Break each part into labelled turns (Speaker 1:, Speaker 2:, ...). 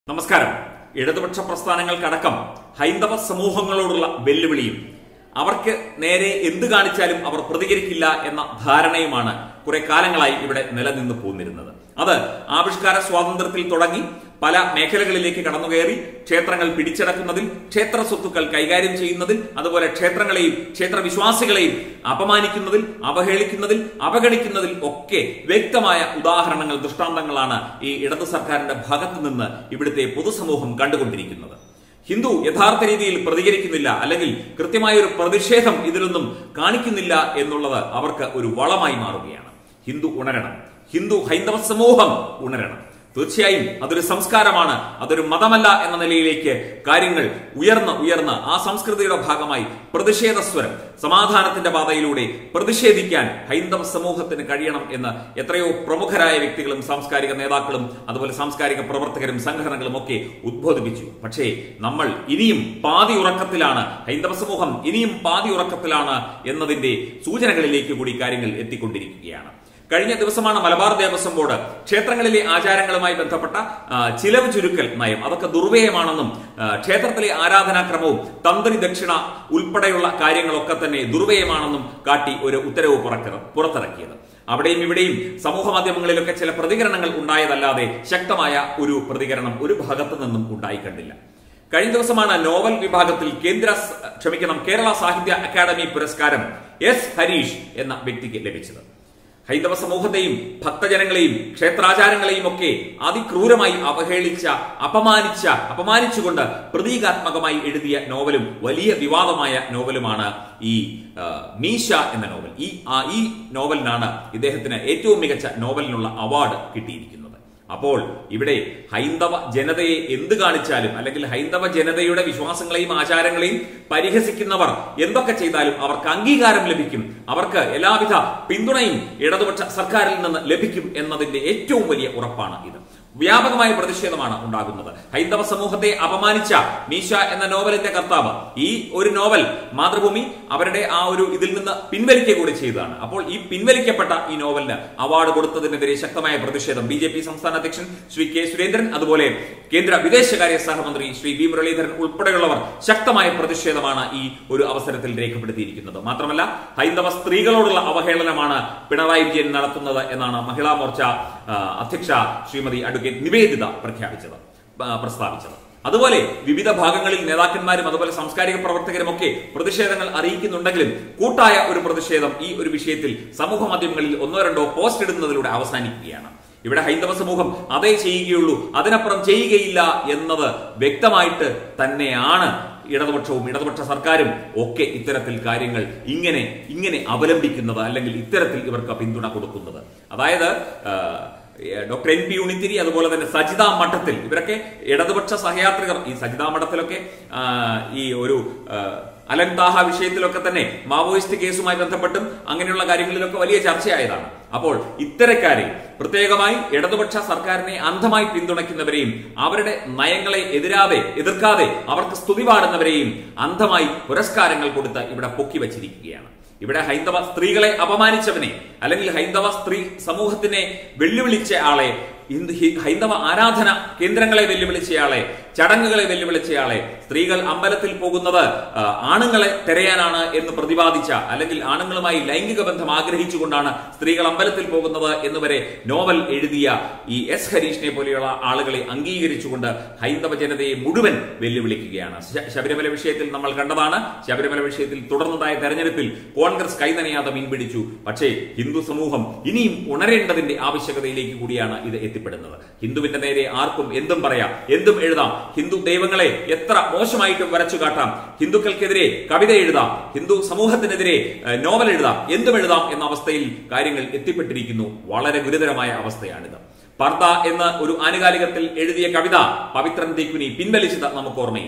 Speaker 1: നമസ്കാരം ഇടതുപക്ഷ പ്രസ്ഥാനങ്ങൾക്കടക്കം ഹൈന്ദവ സമൂഹങ്ങളോടുള്ള വെല്ലുവിളിയും അവർക്ക് നേരെ എന്ത് കാണിച്ചാലും അവർ പ്രതികരിക്കില്ല എന്ന ധാരണയുമാണ് കുറെ കാലങ്ങളായി ഇവിടെ നിലനിന്ന് പോന്നിരുന്നത് അത് ആവിഷ്കാര സ്വാതന്ത്ര്യത്തിൽ തുടങ്ങി പല മേഖലകളിലേക്ക് കടന്നുകയറി ക്ഷേത്രങ്ങൾ പിടിച്ചടക്കുന്നതിൽ ക്ഷേത്ര സ്വത്തുക്കൾ കൈകാര്യം ചെയ്യുന്നതിൽ അതുപോലെ ക്ഷേത്രങ്ങളെയും ക്ഷേത്ര വിശ്വാസികളെയും അപമാനിക്കുന്നതിൽ അവഹേളിക്കുന്നതിൽ അവഗണിക്കുന്നതിൽ ഒക്കെ വ്യക്തമായ ഉദാഹരണങ്ങൾ ദൃഷ്ടാന്തങ്ങളാണ് ഈ ഇടതു സർക്കാരിന്റെ ഭാഗത്തു നിന്ന് ഇവിടുത്തെ പൊതുസമൂഹം കണ്ടുകൊണ്ടിരിക്കുന്നത് ഹിന്ദു യഥാർത്ഥ രീതിയിൽ പ്രതികരിക്കുന്നില്ല അല്ലെങ്കിൽ കൃത്യമായ ഒരു പ്രതിഷേധം ഇതിലൊന്നും കാണിക്കുന്നില്ല എന്നുള്ളത് അവർക്ക് ഒരു വളമായി മാറുകയാണ് ഹിന്ദു ഉണരണം ഹിന്ദു ഹൈന്ദവ സമൂഹം ഉണരണം തീർച്ചയായും അതൊരു സംസ്കാരമാണ് അതൊരു മതമല്ല എന്ന നിലയിലേക്ക് കാര്യങ്ങൾ ഉയർന്ന് ഉയർന്ന് ആ സംസ്കൃതിയുടെ ഭാഗമായി പ്രതിഷേധ സ്വരം സമാധാനത്തിന്റെ പാതയിലൂടെ പ്രതിഷേധിക്കാൻ ഹൈന്ദവ സമൂഹത്തിന് കഴിയണം എന്ന് എത്രയോ പ്രമുഖരായ വ്യക്തികളും സാംസ്കാരിക നേതാക്കളും അതുപോലെ സാംസ്കാരിക പ്രവർത്തകരും സംഘടനകളും ഒക്കെ ഉദ്ബോധിപ്പിച്ചു പക്ഷേ നമ്മൾ ഇനിയും പാതി ഉറക്കത്തിലാണ് ഹൈന്ദവ സമൂഹം ഇനിയും പാതി ഉറക്കത്തിലാണ് എന്നതിന്റെ സൂചനകളിലേക്ക് കൂടി കാര്യങ്ങൾ എത്തിക്കൊണ്ടിരിക്കുകയാണ് കഴിഞ്ഞ ദിവസമാണ് മലബാർ ദേവസ്വം ബോർഡ് ക്ഷേത്രങ്ങളിലെ ആചാരങ്ങളുമായി ബന്ധപ്പെട്ട ആ, ചിലവ് ചുരുക്കൽ നയം അതൊക്കെ ദുർവ്യയമാണെന്നും ആ, ക്ഷേത്രത്തിലെ ആരാധനാക്രമവും തന്ത്രി ദക്ഷിണ ഉൾപ്പെടെയുള്ള കാര്യങ്ങളൊക്കെ തന്നെ ദുർവ്യയമാണെന്നും കാട്ടി ഒരു ഉത്തരവ് പുറക്ക- പുറത്തിറക്കിയത് അവിടെയും ഇവിടെയും സമൂഹ മാധ്യമങ്ങളിലൊക്കെ ചില പ്രതികരണങ്ങൾ ഉണ്ടായതല്ലാതെ ശക്തമായ ഒരു പ്രതികരണം ഒരു ഭാഗത്തു നിന്നും ഉണ്ടായി കണ്ടില്ല കഴിഞ്ഞ ദിവസമാണ് നോവൽ വിഭാഗത്തിൽ കേന്ദ്ര സ- ക്ഷമിക്കണം കേരള സാഹിത്യ അക്കാദമി പുരസ്കാരം എസ് ഹരീഷ് എന്ന വ്യക്തിക്ക് ലഭിച്ചത് ഹൈന്ദവ സമൂഹത്തെയും ഭക്തജനങ്ങളെയും ക്ഷേത്രാചാരങ്ങളെയും ഒക്കെ അതിക്രൂരമായി അവഹേളിച്ച അപമാനിച്ച അപമാനിച്ചുകൊണ്ട് പ്രതീകാത്മകമായി എഴുതിയ നോവലും വലിയ വിവാദമായ നോവലുമാണ് ഈ ആ, മീശ എന്ന നോവൽ ഈ ആ, ഈ നോവലിനാണ് ഇദ്ദേഹത്തിന് ഏറ്റവും മികച്ച നോവലിനുള്ള അവാർഡ് കിട്ടിയിരിക്കുന്നത് അപ്പോൾ ഇവിടെ ഹൈന്ദവ ജനതയെ എന്ത് കാണിച്ചാലും അല്ലെങ്കിൽ ഹൈന്ദവ ജനതയുടെ വിശ്വാസങ്ങളെയും ആചാരങ്ങളെയും പരിഹസിക്കുന്നവർ എന്തൊക്കെ ചെയ്താലും അവർക്ക് അംഗീകാരം ലഭിക്കും അവർക്ക് എല്ലാവിധ പിന്തുണയും ഇടതുപക്ഷ സർക്കാരിൽ നിന്ന് ലഭിക്കും എന്നതിന്റെ ഏറ്റവും വലിയ ഉറപ്പാണ് ഇത് വ്യാപകമായ പ്രതിഷേധമാണ് ഉണ്ടാകുന്നത് ഹൈന്ദവ സമൂഹത്തെ അപമാനിച്ച മീശ എന്ന നോവലിന്റെ കർത്താവ് ഈ ഒരു നോവൽ മാതൃഭൂമി അവരുടെ ആ ഒരു ഇതിൽ നിന്ന് പിൻവലിക്കുക കൂടി ചെയ്തതാണ് അപ്പോൾ ഈ പിൻവലിക്കപ്പെട്ട ഈ നോവലിന് അവാർഡ് കൊടുത്തതിനെതിരെ ശക്തമായ പ്രതിഷേധം ബി ജെ പി സംസ്ഥാന അധ്യക്ഷൻ ശ്രീ കെ സുരേന്ദ്രൻ അതുപോലെ കേന്ദ്ര വിദേശകാര്യ സഹമന്ത്രി ശ്രീ വി മുരളീധരൻ ഉൾപ്പെടെയുള്ളവർ ശക്തമായ പ്രതിഷേധമാണ് ഈ ഒരു അവസരത്തിൽ രേഖപ്പെടുത്തിയിരിക്കുന്നത് മാത്രമല്ല ഹൈന്ദവ സ്ത്രീകളോടുള്ള അവഹേളനമാണ് പിണറായി വിജയൻ നടത്തുന്നത് എന്നാണ് മഹിളാ മോർച്ച ആ, അധ്യക്ഷ ശ്രീമതി അഡ്വക്കേറ്റ് നിവേദിത പ്രഖ്യാപിച്ചത് ആ, പ്രസ്താവിച്ചത് അതുപോലെ വിവിധ ഭാഗങ്ങളിൽ നേതാക്കന്മാരും അതുപോലെ സാംസ്കാരിക പ്രവർത്തകരും ഒക്കെ പ്രതിഷേധങ്ങൾ അറിയിക്കുന്നുണ്ടെങ്കിലും കൂട്ടായ ഒരു പ്രതിഷേധം ഈ ഒരു വിഷയത്തിൽ സമൂഹ മാധ്യമങ്ങളിൽ ഒന്നോ രണ്ടോ പോസ്റ്റ് ഇടുന്നതിലൂടെ അവസാനിക്കുകയാണ് ഇവിടെ ഹൈന്ദവ സമൂഹം അതേ ചെയ്യുകയുള്ളൂ അതിനപ്പുറം ചെയ്യുകയില്ല എന്നത് വ്യക്തമായിട്ട് തന്നെയാണ് ഇടതുപക്ഷവും ഇടതുപക്ഷ സർക്കാരും ഒക്കെ ഇത്തരത്തിൽ കാര്യങ്ങൾ ഇങ്ങനെ ഇങ്ങനെ അവലംബിക്കുന്നത് അല്ലെങ്കിൽ ഇത്തരത്തിൽ ഇവർക്ക് പിന്തുണ കൊടുക്കുന്നത് അതായത് ആ, ഡോക്ടർ എൻ പി ഉണിത്തിരി അതുപോലെ തന്നെ സജിത മഠത്തിൽ ഇവരൊക്കെ ഇടതുപക്ഷ സഹയാത്രികർ ഈ സജിത മഠത്തിലൊക്കെ ആ, ഈ ഒരു ആ, അലങ്താഹ വിഷയത്തിലൊക്കെ തന്നെ മാവോയിസ്റ്റ് കേസുമായി ബന്ധപ്പെട്ടും അങ്ങനെയുള്ള കാര്യങ്ങളിലൊക്കെ വലിയ ചർച്ചയായതാണ് അപ്പോൾ ഇത്തരക്കാരെ പ്രത്യേകമായി ഇടതുപക്ഷ സർക്കാരിനെ അന്ധമായി പിന്തുണയ്ക്കുന്നവരെയും അവരുടെ നയങ്ങളെ എതിരാതെ എതിർക്കാതെ അവർക്ക് സ്തുതി പാടുന്നവരെയും അന്ധമായി പുരസ്കാരങ്ങൾ കൊടുത്ത് ഇവിടെ പൊക്കി വച്ചിരിക്കുകയാണ് ഇവിടെ ഹൈന്ദവ സ്ത്രീകളെ അപമാനിച്ചവനെ അല്ലെങ്കിൽ ഹൈന്ദവ സ്ത്രീ സമൂഹത്തിനെ വെല്ലുവിളിച്ച ആളെ ഹിന്ദു ഹി- ഹൈന്ദവ ആരാധന കേന്ദ്രങ്ങളെ വെല്ലുവിളിച്ചയാളെ ചടങ്ങുകളെ വെല്ലുവിളിച്ചയാളെ സ്ത്രീകൾ അമ്പലത്തിൽ പോകുന്നത് ആ, ആണുങ്ങളെ തിരയാനാണ് എന്ന് പ്രതിപാദിച്ച അല്ലെങ്കിൽ ആണുങ്ങളുമായി ലൈംഗിക ബന്ധം ആഗ്രഹിച്ചുകൊണ്ടാണ് സ്ത്രീകൾ അമ്പലത്തിൽ പോകുന്നത് എന്നുവരെ നോവൽ എഴുതിയ ഈ എസ് ഹരീഷിനെ പോലെയുള്ള ആളുകളെ അംഗീകരിച്ചുകൊണ്ട് ഹൈന്ദവ ജനതയെ മുഴുവൻ വെല്ലുവിളിക്കുകയാണ് ശ- ശബരിമല വിഷയത്തിൽ നമ്മൾ കണ്ടതാണ് ശബരിമല വിഷയത്തിൽ തുടർന്നുണ്ടായ തെരഞ്ഞെടുപ്പിൽ കോൺഗ്രസ് കൈനനയാതെ മീൻപിടിച്ചു പക്ഷേ ഹിന്ദു സമൂഹം ഇനിയും ഉണരേണ്ടതിന്റെ ആവശ്യകതയിലേക്ക് കൂടിയാണ് ഇത് എത്തിപ്പെടുന്നത് ഹിന്ദുവിന്റെ നേരെ ആർക്കും എന്തും പറയാം എന്തും എഴുതാം ഹിന്ദു ദൈവങ്ങളെ എത്ര മോശമായിട്ടും വരച്ചു കാട്ടാം ഹിന്ദുക്കൾക്കെതിരെ കവിത എഴുതാം ഹിന്ദു സമൂഹത്തിനെതിരെ ഏഹ്, നോവൽ എഴുതാം എന്തും എഴുതാം എന്ന അവസ്ഥയിൽ കാര്യങ്ങൾ എത്തിപ്പെട്ടിരിക്കുന്നു വളരെ ഗുരുതരമായ അവസ്ഥയാണിത് പർദ എന്ന ഒരു ആനുകാലികത്തിൽ എഴുതിയ കവിത പവിത്രൻ തീക്കുനി പിൻവലിച്ചത് നമുക്ക് ഓർമ്മയില്ലേ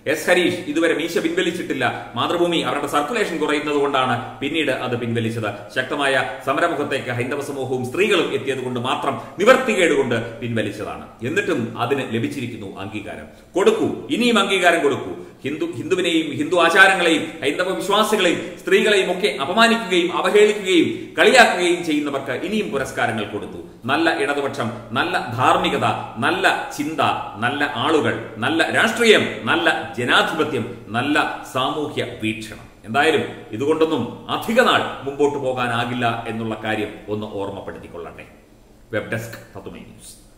Speaker 1: എസ് ഹരീഷ് ഇതുവരെ മീശ പിൻവലിച്ചിട്ടില്ല മാതൃഭൂമി അവരുടെ സർക്കുലേഷൻ കുറയുന്നത് കൊണ്ടാണ് പിന്നീട് അത് പിൻവലിച്ചത് ശക്തമായ സമരമുഖത്തേക്ക് ഹൈന്ദവ സമൂഹവും സ്ത്രീകളും എത്തിയത് കൊണ്ട് മാത്രം നിവർത്തികേട് കൊണ്ട് പിൻവലിച്ചതാണ് എന്നിട്ടും അതിന് ലഭിച്ചിരിക്കുന്നു അംഗീകാരം കൊടുക്കൂ ഇനിയും അംഗീകാരം കൊടുക്കൂ ഹിന്ദു ഹിന്ദുവിനെയും ഹിന്ദു ആചാരങ്ങളെയും ഹൈന്ദവ വിശ്വാസികളെയും സ്ത്രീകളെയും ഒക്കെ അപമാനിക്കുകയും അവഹേളിക്കുകയും കളിയാക്കുകയും ചെയ്യുന്നവർക്ക് ഇനിയും പുരസ്കാരങ്ങൾ കൊടുത്തു നല്ല ഇടതുപക്ഷം നല്ല ധാർമ്മികത നല്ല ചിന്ത നല്ല ആളുകൾ നല്ല രാഷ്ട്രീയം നല്ല ജനാധിപത്യം നല്ല സാമൂഹ്യ വീക്ഷണം എന്തായാലും ഇതുകൊണ്ടൊന്നും അധിക നാൾ മുമ്പോട്ട് പോകാനാകില്ല എന്നുള്ള കാര്യം ഒന്ന് ഓർമ്മപ്പെടുത്തിക്കൊള്ളട്ടെ വെബ് ഡെസ്ക് തത്തുമൈ ന്യൂസ്